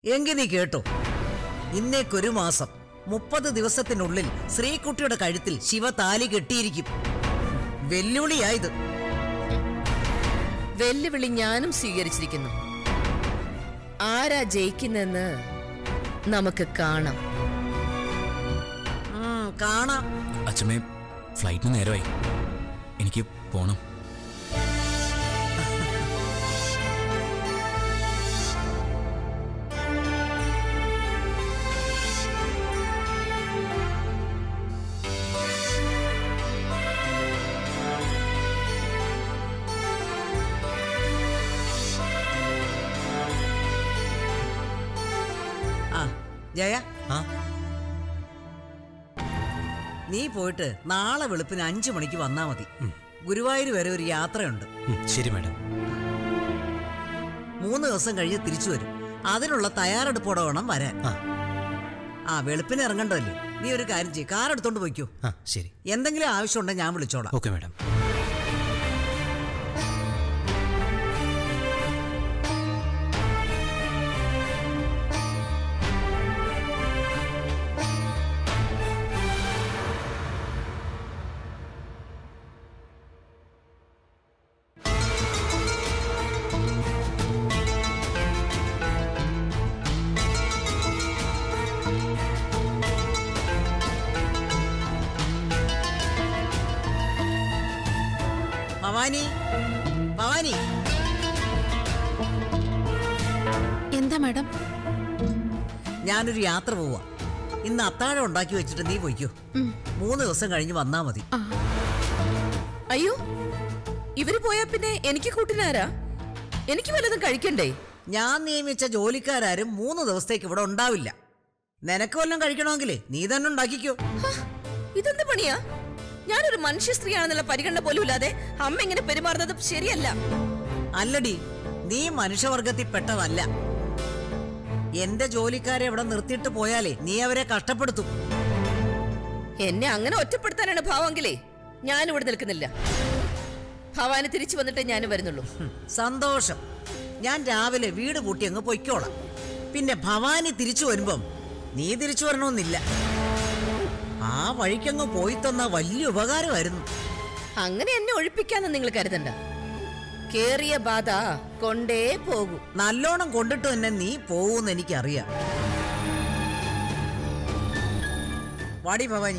എങ്കിൽ നീ കേട്ടോ ഇന്നേക്കൊരു മാസം മുപ്പത് ദിവസത്തിനുള്ളിൽ ശ്രീകുട്ടിയുടെ കഴുത്തിൽ ശിവ താലി കെട്ടിയിരിക്കും വെല്ലുവിളിയായത് വെല്ലുവിളി ഞാനും സ്വീകരിച്ചിരിക്കുന്നു ആരാ ജയിക്കുന്നെന്ന് നമുക്ക് കാണാം ഉം, കാണാം അച്ഛമ്മേ ഫ്ലൈറ്റിന് നേരമായി എനിക്ക് പോണം ആ ജയ ആ നീ പോയിട്ട് നാളെ വെളുപ്പിന് അഞ്ചു മണിക്ക് വന്നാ മതി ഗുരുവായൂർ വരെ ഒരു യാത്രയുണ്ട് ഉം, ശരി മാഡം മൂന്ന് ദിവസം കഴിഞ്ഞ് തിരിച്ചു വരും അതിനുള്ള തയ്യാറെടുപ്പോടെ വേണം വരാൻ ആ ആ വെളുപ്പിന് ഇറങ്ങണ്ടല്ലേ നീ ഒരു കാര്യം ചെയ്യ് കാർ എടുത്തോണ്ട് പോയിക്കോ ആ ശരി എന്തെങ്കിലും ആവശ്യമുണ്ടെങ്കിൽ ഞാൻ വിളിച്ചോളാം ഓക്കെ മാഡം ഭവാനി ഭവാനി എന്താ മാഡം ഞാനൊരു യാത്ര പോവാ ഇന്ന് അത്താഴം ഉണ്ടാക്കി വെച്ചിട്ട് നീ പോയിക്കോ മൂന്ന് ദിവസം കഴിഞ്ഞ് വന്നാ മതി അയ്യോ ഇവര് പോയാ പിന്നെ എനിക്ക് കൂട്ടിനാരാ എനിക്ക് വല്ലതും കഴിക്കണ്ടേ ഞാൻ നിയമിച്ച ജോലിക്കാരും മൂന്ന് ദിവസത്തേക്ക് ഇവിടെ ഉണ്ടാവില്ല നിനക്ക് വല്ലതും കഴിക്കണമെങ്കിലേ നീ തന്നെ ഉണ്ടാക്കിക്കോ ഹ, ഇതെന്ത് പണിയാ ഞാനൊരു മനുഷ്യ സ്ത്രീയാണെന്നുള്ള പരിഗണന പോലും ഇല്ലാതെ അമ്മ ഇങ്ങനെ പെരുമാറുന്നത് ശരിയല്ല അല്ലടി നീ മനുഷ്യവർഗത്തിൽ പെട്ടതല്ല എന്റെ ജോലിക്കാരെ ഇവിടെ നിർത്തിയിട്ട് പോയാലേ നീ അവരെ കഷ്ടപ്പെടുത്തും എന്നെ അങ്ങനെ ഒറ്റപ്പെടുത്താനാണ് ഭാവമെങ്കിലേ ഞാൻ ഇവിടെ നിൽക്കുന്നില്ല ഭവാന് തിരിച്ചു വന്നിട്ടേ ഞാൻ വരുന്നുള്ളൂ ഹും, സന്തോഷം ഞാൻ രാവിലെ വീട് പൂട്ടി അങ്ങ് പൊയ്ക്കോളാം പിന്നെ ഭവാനി തിരിച്ചു വരുമ്പം നീ തിരിച്ചു വരണമെന്നില്ല ആ വഴിക്കങ്ങ് പോയി തന്ന വലിയ ഉപകാരമായിരുന്നു അങ്ങനെ എന്നെ ഒഴിപ്പിക്കാന്ന് നിങ്ങൾ കരുതണ്ട കേറിയ ബാധ കൊണ്ടേ പോകൂ നല്ലോണം കൊണ്ടിട്ട് തന്നെ നീ പോവൂന്ന് എനിക്കറിയാം വാടി ഭവാനി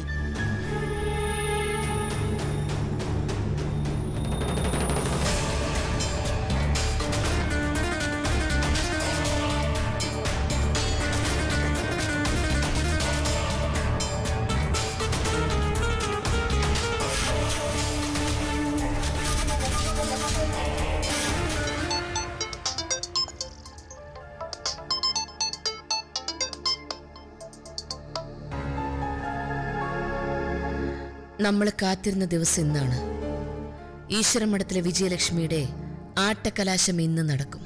നമ്മൾ കാത്തിരുന്ന ദിവസം ഇന്നാണ് ഈശ്വരമഠത്തിലെ വിജയലക്ഷ്മിയുടെ ആട്ടക്കലാശം ഇന്ന് നടക്കും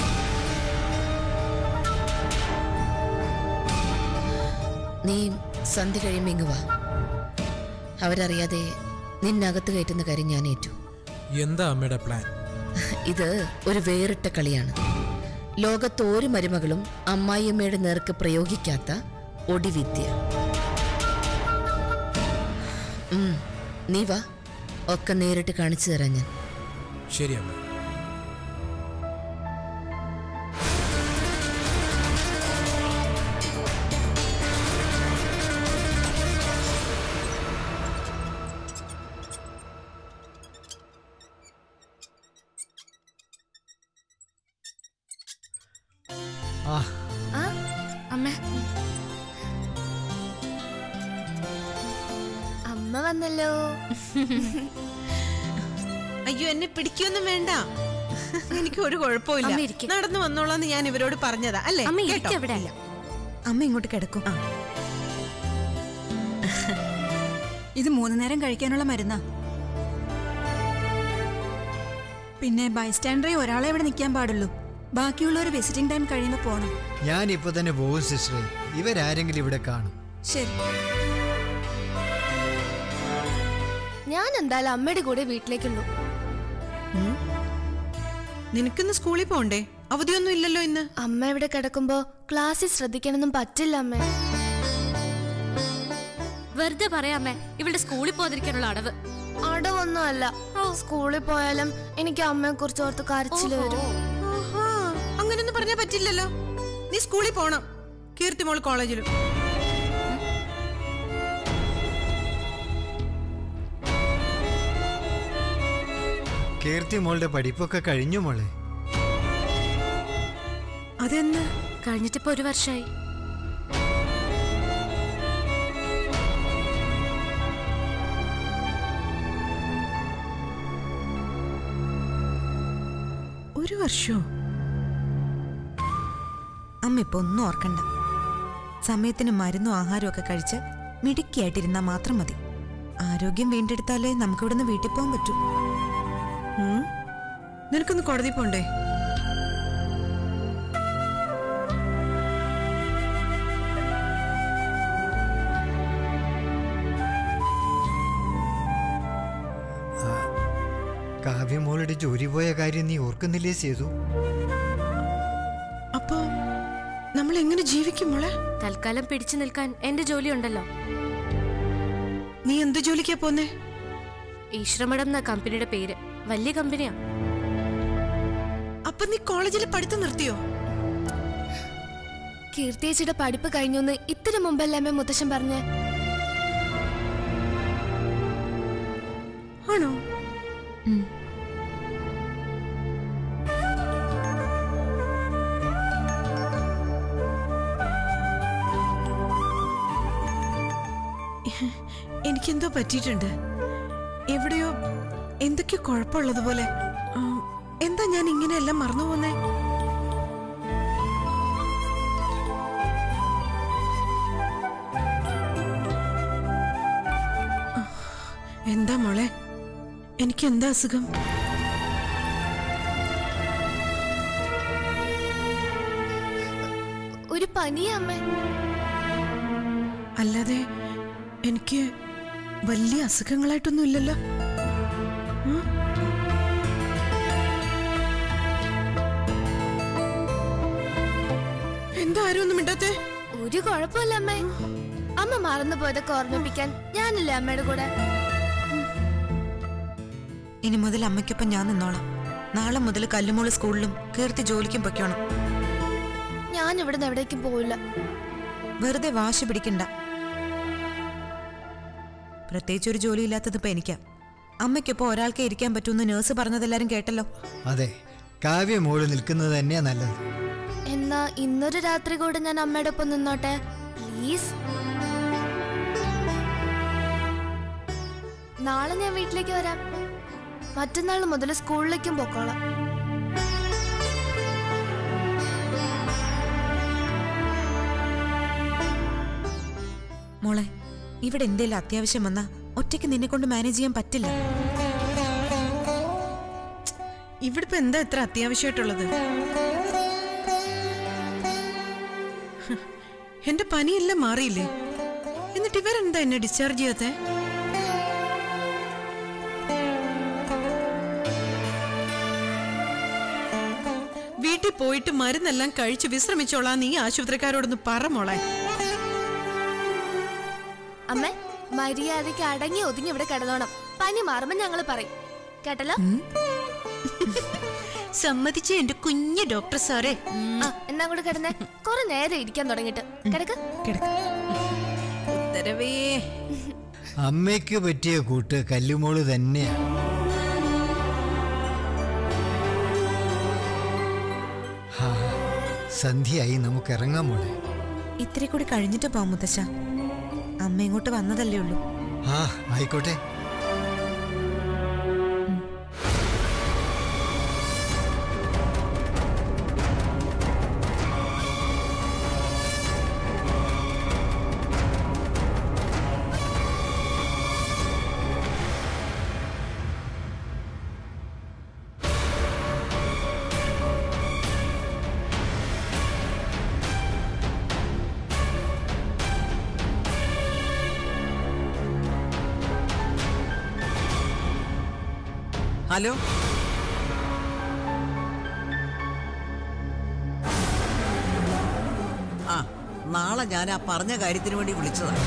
നീ സന്ധ്യ കഴിയുമ്പോ ഇങ്ങ് വാ അവരറിയാതെ നിന്നകത്ത് കയറ്റുന്ന കാര്യം ഞാൻ ഏറ്റു എന്താ അമ്മയുടെ പ്ലാൻ ഇത് ഒരു വേറിട്ട കളിയാണ് ലോകത്ത് ഒരു മരുമകളും അമ്മായിയമ്മയുടെ നേർക്ക് പ്രയോഗിക്കാത്ത ഒടിവിദ്യ ഉം, നീ വാ ഒക്കെ നേരിട്ട് കാണിച്ചു തരാം ഞാൻ ശരി അമ്മ ആ അമ്മ അമ്മ വന്നല്ലോ അയ്യോ എന്നെ പിടിക്കൊന്നും വേണ്ട എനിക്ക് ഒരു കുഴപ്പമില്ല അമ്മ ഇരിക്ക്. നടന്നു വന്നോളാന്ന് ഞാൻ ഇവരോട് പറഞ്ഞതാ അല്ലേ അമ്മ കേട്ടോ? ഇരിക്ക് അവിടെ. ഇല്ല. അമ്മ ഇങ്ങോട്ട് കിടക്കും ഇത് മൂന്ന് നേരം കഴിക്കാനുള്ള മരുന്നാ പിന്നെ ബൈസ്റ്റാൻഡറെ ഒരാളെ ഇവിടെ നിൽക്കാൻ പാടുള്ളൂ ബാക്കിയുള്ളവർ വിസിറ്റിംഗ് ടൈം കഴിയുമ്പോൾ പോകണം ഞാൻ ഇപ്പൊ തന്നെ പോകും സിസ്റ്ററെ ഇവരാരെങ്കിലും ഇവിടെ കാണും ശരി ഞാൻ എന്തായാലും അമ്മയുടെ കൂടെ വീട്ടിലേക്കുള്ളൂ നിനക്കിന്ന് സ്കൂളിൽ പോണ്ടേ അവധിയൊന്നും ഇല്ലല്ലോ ഇന്ന് അമ്മ ഇവിടെ കിടക്കുമ്പോ ക്ലാസ്സിൽ ശ്രദ്ധിക്കാനൊന്നും പറ്റില്ല അമ്മേ വെറുതെ പറയാമേ ഇവളുടെ സ്കൂളിൽ പോകാതിരിക്കാനുള്ള അടവ് അടവൊന്നും അല്ല സ്കൂളിൽ പോയാലും എനിക്ക് അമ്മയെ കുറിച്ച് ഓർത്ത് കരച്ചിൽ വരും ആഹാ, അങ്ങനെയൊന്നും പറഞ്ഞാ പറ്റില്ലല്ലോ നീ സ്കൂളിൽ പോണം കീർത്തിമോൾ കോളേജിലും കീർത്തി മോളുടെ പഠിപ്പൊക്കെ കഴിഞ്ഞു മോളെ അതെന്ന് കഴിഞ്ഞിട്ടിപ്പോ ഒരു വർഷമായി ഒരു വർഷോ അമ്മ ഇപ്പൊ ഒന്നും ഓർക്കണ്ട സമയത്തിന് മരുന്നും ആഹാരവും ഒക്കെ കഴിച്ച് മിടുക്കിയായിട്ടിരുന്നാൽ മാത്രം മതി ആരോഗ്യം വീണ്ടെടുത്താലേ നമുക്കിവിടുന്ന് വീട്ടിൽ പോകാൻ പറ്റൂ ഉം. നിനക്കൊന്ന് കോടതി പോണ്ടേ കാവ്യമോളുടെ ജോലി പോയ കാര്യം നീ ഓർക്കുന്നില്ലേ സേതു അപ്പോ നമ്മൾ എങ്ങനെ ജീവിക്കും മോളെ തൽക്കാലം പിടിച്ചു നിൽക്കാൻ എന്റെ ജോലി ഉണ്ടല്ലോ നീ എന്ത് ജോലിക്കാ പോന്നേ ഈശ്വരമഠം എന്ന കമ്പനിയുടെ പേര് വലിയ കമ്പനിയാ അപ്പൊ നീ കോളേജിൽ പഠിത്തം നിർത്തിയോ കീർത്തിയേച്ചിയുടെ പഠിപ്പ് കഴിഞ്ഞൊന്ന് ഇത്തിരി മുമ്പല്ലേ അമ്മ മുത്തശ്ശൻ പറഞ്ഞേ ആണോ എനിക്കെന്തോ പറ്റിയിട്ടുണ്ട് എവിടെയോ എന്തൊക്കെയോ കുഴപ്പമുള്ളതുപോലെ ആ, എന്താ ഞാൻ ഇങ്ങനെയെല്ലാം മറന്നു പോന്നേ ആ, എന്താ മോളെ എനിക്ക് എന്താ അസുഖം ഒരു പനിയാ അമ്മ അല്ലാതെ എനിക്ക് വലിയ അസുഖങ്ങളായിട്ടൊന്നും ഇല്ലല്ലോ ഉം? എന്താ ആരും ഒന്നും മിണ്ടാത്തേ ഒരു കുഴപ്പമില്ല അമ്മ അമ്മ മറന്നു പോയതൊക്കെ ഓർമ്മിപ്പിക്കാൻ ഞാനില്ലേ അമ്മയുടെ കൂടെ ഇനി മുതൽ അമ്മയ്ക്കൊപ്പം ഞാൻ നിന്നോളാം നാളെ മുതൽ കല്ലുമോള് സ്കൂളിലും കീർത്തി ജോലിക്കും പൊയ്ക്കോണം ഞാൻ ഇവിടുന്ന് എവിടേക്കും പോവില്ല വെറുതെ വാശി പിടിക്കണ്ട പ്രത്യേകിച്ച് ഒരു ജോലി ഇല്ലാത്തത് ഇപ്പൊ എനിക്കാ അമ്മയ്ക്കൊപ്പം ഒരാൾക്കേ ഇരിക്കാൻ പറ്റൂന്ന് നേഴ്സ് പറഞ്ഞതെല്ലാരും കേട്ടല്ലോ അതെ കാവ്യമോള് നിൽക്കുന്നത് തന്നെയാ നല്ലത് എന്നാ ഇന്നൊരു രാത്രി കൂടെ ഞാൻ അമ്മയുടെ ഒപ്പം നിന്നോട്ടെ പ്ലീസ് നാളെ ഞാൻ വീട്ടിലേക്ക് വരാം മറ്റന്നാൾ മുതൽ സ്കൂളിലേക്കും പൊക്കോളാം മോളെ ഇവിടെ എന്തേലും അത്യാവശ്യം വന്നാ ഒറ്റയ്ക്ക് നിന്നെ കൊണ്ട് മാനേജ് ചെയ്യാൻ പറ്റില്ല ഇവിടെ ഇപ്പൊ എന്താ ഇത്ര അത്യാവശ്യമായിട്ടുള്ളത് ഹ്, എന്റെ പനിയെല്ലാം മാറിയില്ലേ എന്നിട്ട് ഇവരെന്താ എന്നെ ഡിസ്ചാർജ് ചെയ്യാത്തെ വീട്ടിൽ പോയിട്ട് മരുന്നെല്ലാം കഴിച്ച് വിശ്രമിച്ചോളാം നീ ആശുപത്രിക്കാരോടൊന്ന് പറ മോളെ അമ്മ മര്യാദയ്ക്ക് അടങ്ങി ഒതുങ്ങി ഇവിടെ കിടന്നോണം പനി മാറുമ്പോ ഞങ്ങൾ പറയും കേട്ടല്ലോ സമ്മതിച്ച എന്റെ കുഞ്ഞു ഡോക്ടർ സാറേ ആ എന്നാ കൂടെ കിടന്നേ കുറെ നേരം ഇരിക്കാൻ തുടങ്ങിട്ട് കിടക്ക് ഉത്തരവേ അമ്മയ്ക്ക് പറ്റിയ കൂട്ട് കല്ലുമോള് തന്നെയാ ഹാ, സന്ധ്യയായി നമുക്ക് ഇറങ്ങാൻ മോളെ ഇത്തിരി കൂടി കഴിഞ്ഞിട്ട് പോവാം മുത്തശ്ശ അമ്മ ഇങ്ങോട്ട് വന്നതല്ലേ ഉള്ളൂ ആ ആയിക്കോട്ടെ ഹലോ നാളെ ഞാൻ ആ പറഞ്ഞ കാര്യത്തിന് വേണ്ടി വിളിച്ചതാണ്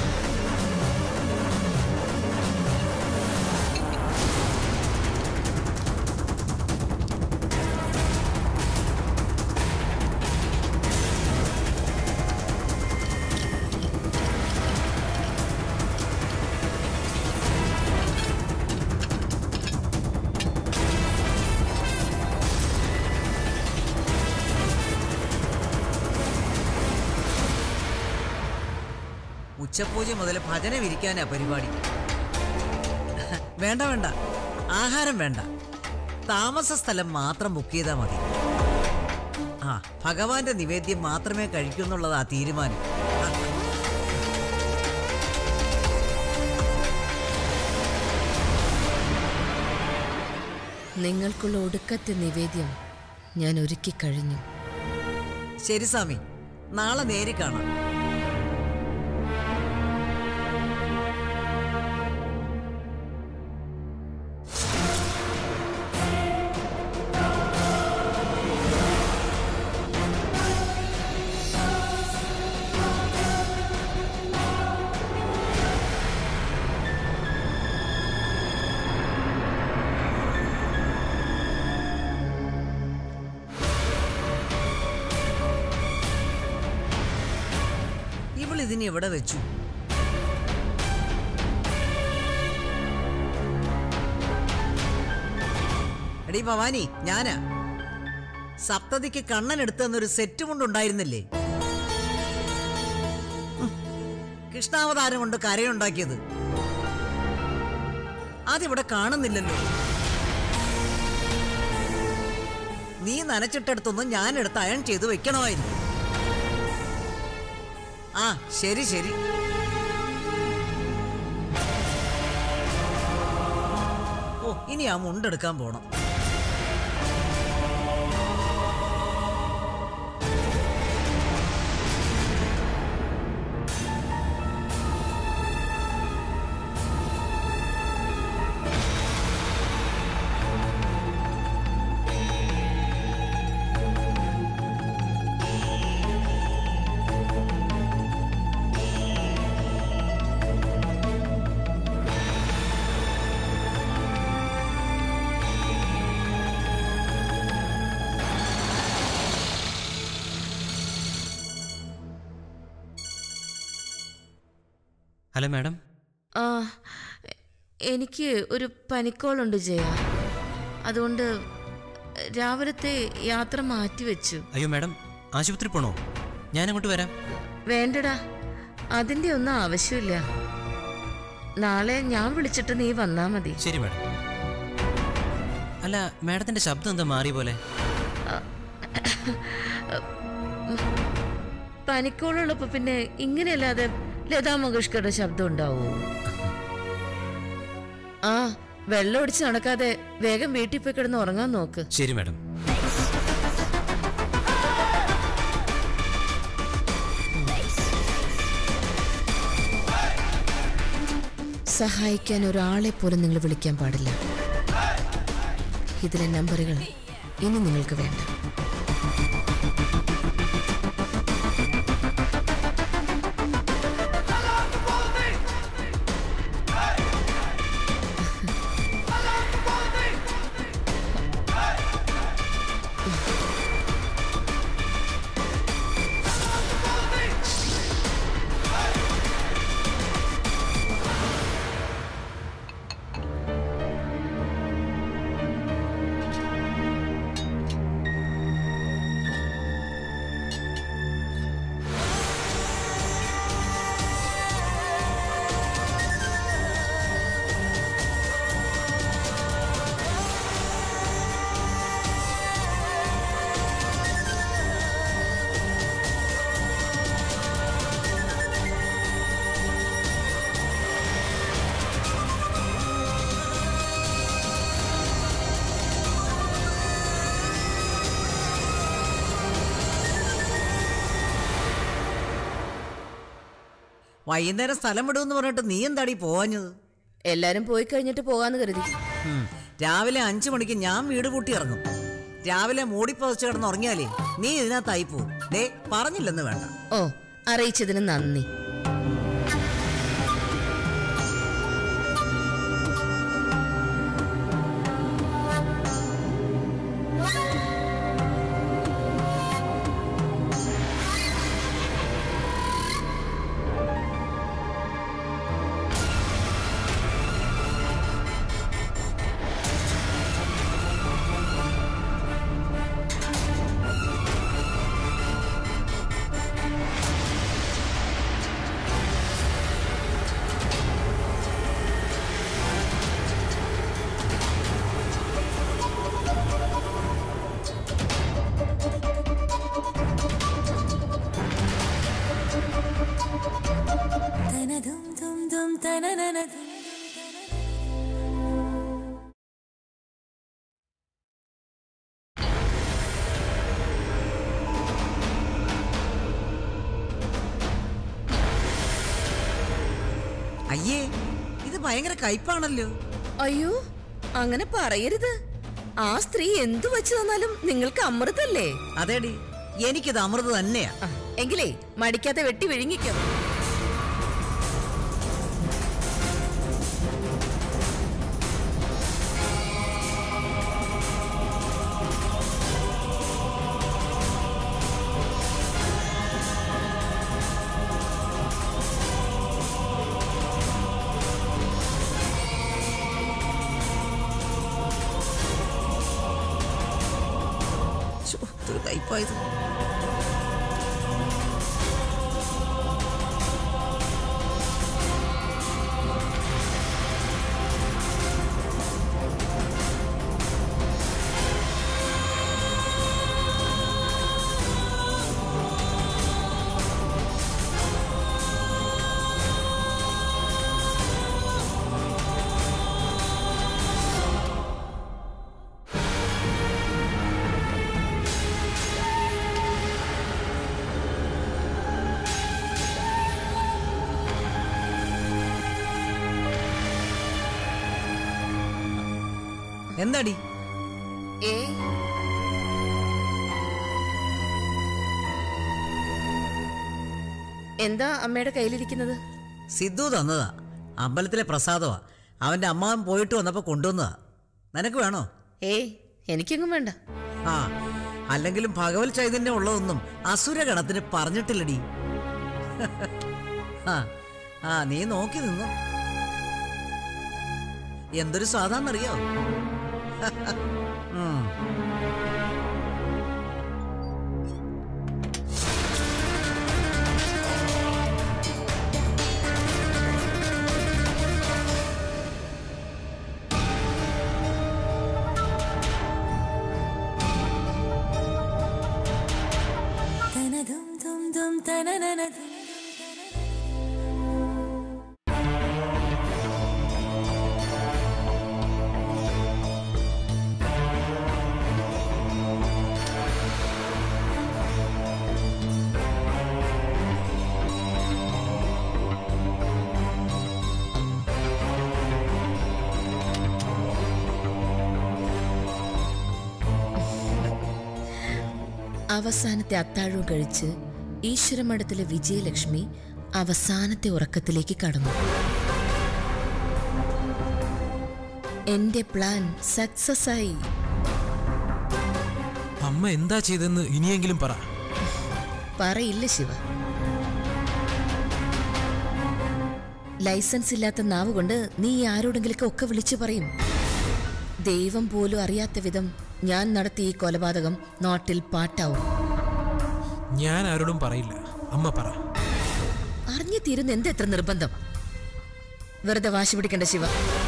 ഉച്ചപൂജ മുതൽ ഭജന വിരിക്കാനാ പരിപാടി വേണ്ട വേണ്ട ആഹാരം വേണ്ട താമസ സ്ഥലം മാത്രം ബുക്ക് ചെയ്താൽ മതി ആ ഭഗവാന്റെ നിവേദ്യം മാത്രമേ കഴിക്കുന്നുള്ളതാ തീരുമാനം നിങ്ങൾക്കുള്ള ഒടുക്കത്തെ നിവേദ്യം ഞാൻ ഒരുക്കി കഴിഞ്ഞു ശരി സ്വാമി നാളെ നേരി കാണാം ഇവൾ ഇതിനെ എവിടെ വെച്ചു എടീ ഭവാനി ഞാനാ സപ്തതിക്ക് കണ്ണൻ എടുത്തെന്നൊരു സെറ്റ് കൊണ്ടുണ്ടായിരുന്നില്ലേ ഉം. കൃഷ്ണാവതാരം കൊണ്ട് കരയുണ്ടാക്കിയത് അതിവിടെ കാണുന്നില്ലല്ലോ നീ നനച്ചിട്ടെടുത്തൊന്നും ഞാൻ എടുത്ത് അയൺ ചെയ്ത് വെക്കണമായിരുന്നു ആ ശരി ശരി ഓ ഇനി ആ മുണ്ടെടുക്കാൻ പോണം ഹലോ മാഡം ആ എനിക്ക് ഒരു പനിക്കോളുണ്ട് ജയ അതുകൊണ്ട് രാവിലത്തെ യാത്ര മാറ്റിവെച്ചു അയ്യോ മാഡം ആശുപത്രി പോണോ ഞാൻ അങ്ങോട്ട് വരാം വേണ്ടടാ അതിൻ്റെ ഒന്നും ആവശ്യമില്ല നാളെ ഞാൻ വിളിച്ചിട്ട് നീ വന്നാ മതി ശരി മാഡം അല്ല മാഡത്തിന്റെ ശബ്ദം എന്താ മാറിയ പോലെ പനിക്കോളുള്ളപ്പോ പിന്നെ ഇങ്ങനെയല്ലാതെ ലതാ മങ്കേഷ്കറുടെ ശബ്ദം ഉണ്ടാവോ ആ വെള്ളം ഒടിച്ച് നടക്കാതെ വേഗം വീട്ടിൽ പോയി കിടന്ന് ഉറങ്ങാൻ നോക്ക് ശരി മാഡം സഹായിക്കാൻ ഒരാളെ പോലും നിങ്ങൾ വിളിക്കാൻ പാടില്ല ഇതിലെ നമ്പറുകൾ ഇനി നിങ്ങൾക്ക് വേണ്ട വൈകുന്നേരം സ്ഥലം വിടുമെന്ന് പറഞ്ഞിട്ട് നീ എന്താടി പോവാഞ്ഞത് എല്ലാരും പോയി കഴിഞ്ഞിട്ട് പോകാന്ന് കരുതി ഉം. രാവിലെ അഞ്ചു മണിക്ക് ഞാൻ വീട് പൂട്ടി ഇറങ്ങും രാവിലെ മൂടിപ്പതച്ച് കിടന്ന് ഉറങ്ങിയാലേ നീ ഇതിനകത്തായി പോവും ദേ പറഞ്ഞില്ലെന്ന് വേണ്ട ഓ അറിയിച്ചതിന് നന്ദി അയ്യേ ഇത് ഭയങ്കര കയ്പാണല്ലോ അയ്യോ അങ്ങനെ പറയരുത് ആ സ്ത്രീ എന്തു വെച്ചു തന്നാലും നിങ്ങൾക്ക് അമൃതല്ലേ അതേടി എനിക്കിത് അമൃത് തന്നെയാ ആ, എങ്കിലേ മടിക്കാതെ വെട്ടി വിഴുങ്ങിക്കോ ശ്ശോ, ഇതൊരു കയ്പായത് എന്താടി ഏ എന്താ അമ്മയുടെ കയ്യിലിരിക്കുന്നത് സിദ്ധു തന്നതാ അമ്പലത്തിലെ പ്രസാദമാ അവന്റെ അമ്മാവൻ പോയിട്ട് വന്നപ്പോ കൊണ്ടുവന്നതാ നിനക്ക് വേണോ ഏയ് എനിക്കെങ്ങും വേണ്ട ആ അല്ലെങ്കിലും ഭഗവത് ചൈതന്യം ഉള്ളതൊന്നും അസുരഗണത്തിന് പറഞ്ഞിട്ടില്ലടി ആ ആ നീ നോക്കി നിന്നു എന്തൊരു സ്വാദാന്നറിയോ ഉം. അവസാനത്തെ അത്താഴവും കഴിച്ച് ഈശ്വരമഠത്തിലെ വിജയലക്ഷ്മി അവസാനത്തെ ഉറക്കത്തിലേക്ക് കടന്നു എന്റെ പ്ലാൻ സക്സസ് ആയി അമ്മ എന്താ ചെയ്തെന്ന് ഇനിയെങ്കിലും പറ പറയില്ല ശിവ ലൈസൻസ് ഇല്ലാത്ത നാവ് കൊണ്ട് നീ ആരോടെങ്കിലൊക്കെ ഒക്കെ വിളിച്ചു പറയും ദൈവം പോലും അറിയാത്ത വിധം ഞാൻ നടത്തിയ ഈ കൊലപാതകം നാട്ടിൽ പാട്ടാവും ഞാൻ ആരോടും പറയില്ല അമ്മ പറ അറിഞ്ഞു തീരുന്ന എന്ത് എത്ര നിർബന്ധം വെറുതെ വാശി പിടിക്കണ്ട ശിവ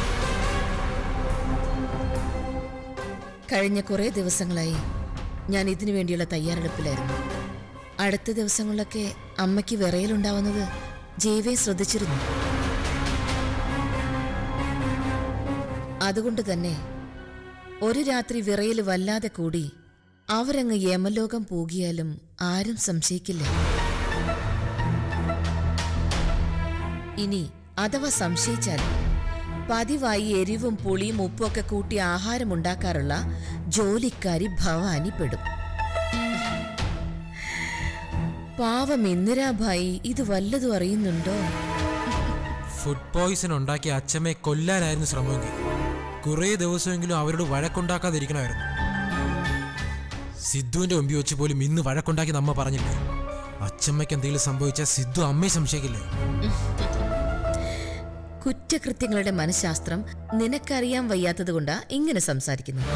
കഴിഞ്ഞ കുറേ ദിവസങ്ങളായി ഞാൻ ഇതിനു വേണ്ടിയുള്ള തയ്യാറെടുപ്പിലായിരുന്നു അടുത്ത ദിവസങ്ങളിലൊക്കെ അമ്മയ്ക്ക് വിറയലുണ്ടാവുന്നത് ജൈവേ ശ്രദ്ധിച്ചിരുന്നു അതുകൊണ്ട് തന്നെ ഒരു രാത്രി വിറയൽ വല്ലാതെ കൂടി അവരങ്ങ് യമലോകം പോകിയാലും ആരും സംശയിക്കില്ല ഇനി അഥവാ സംശയിച്ചാൽ പതിവായി എരിവും പുളിയും ഉപ്പും ഒക്കെ കൂട്ടി ആഹാരം ഉണ്ടാക്കാറുള്ള ജോലിക്കാരി ഭവാനി പെടും പാവം ഇന്ദിരാഭായി ഇത് വല്ലതും അറിയുന്നുണ്ടോ ഫുഡ് പോയിസൺ ഉണ്ടാക്കിയ അച്ഛമ്മയെ കൊല്ലാനായിരുന്നു ശ്രമമെങ്കിൽ കുറേ ദിവസമെങ്കിലും അവരോട് വഴക്കുണ്ടാക്കാതിരിക്കണമായിരുന്നു സിദ്ധുവിന്റെ മുമ്പിൽ വെച്ച് പോലും ഇന്ന് വഴക്കുണ്ടാക്കി നമ്മ പറഞ്ഞില്ലേ അച്ഛമ്മയ്ക്ക് എന്തെങ്കിലും സംഭവിച്ചാൽ സിദ്ധു അമ്മയെ സംശയിക്കില്ലേ കുറ്റകൃത്യങ്ങളുടെ മനഃശാസ്ത്രം നിനക്കറിയാൻ വയ്യാത്തത് കൊണ്ടാ ഇങ്ങനെ സംസാരിക്കുന്നത്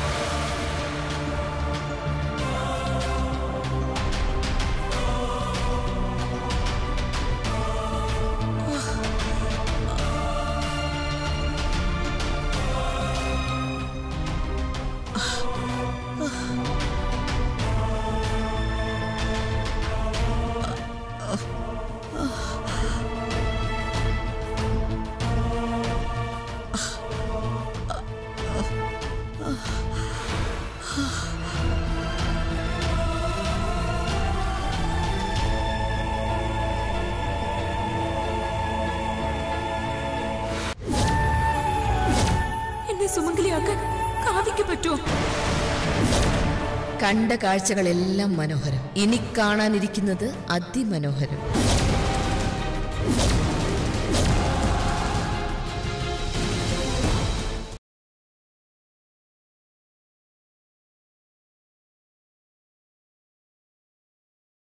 എന്നെ സുമംഗലിയാക്കാൻ കാവ്യക്ക് പറ്റുമോ കണ്ട കാഴ്ചകളെല്ലാം മനോഹരം ഇനി കാണാനിരിക്കുന്നത് അതിമനോഹരം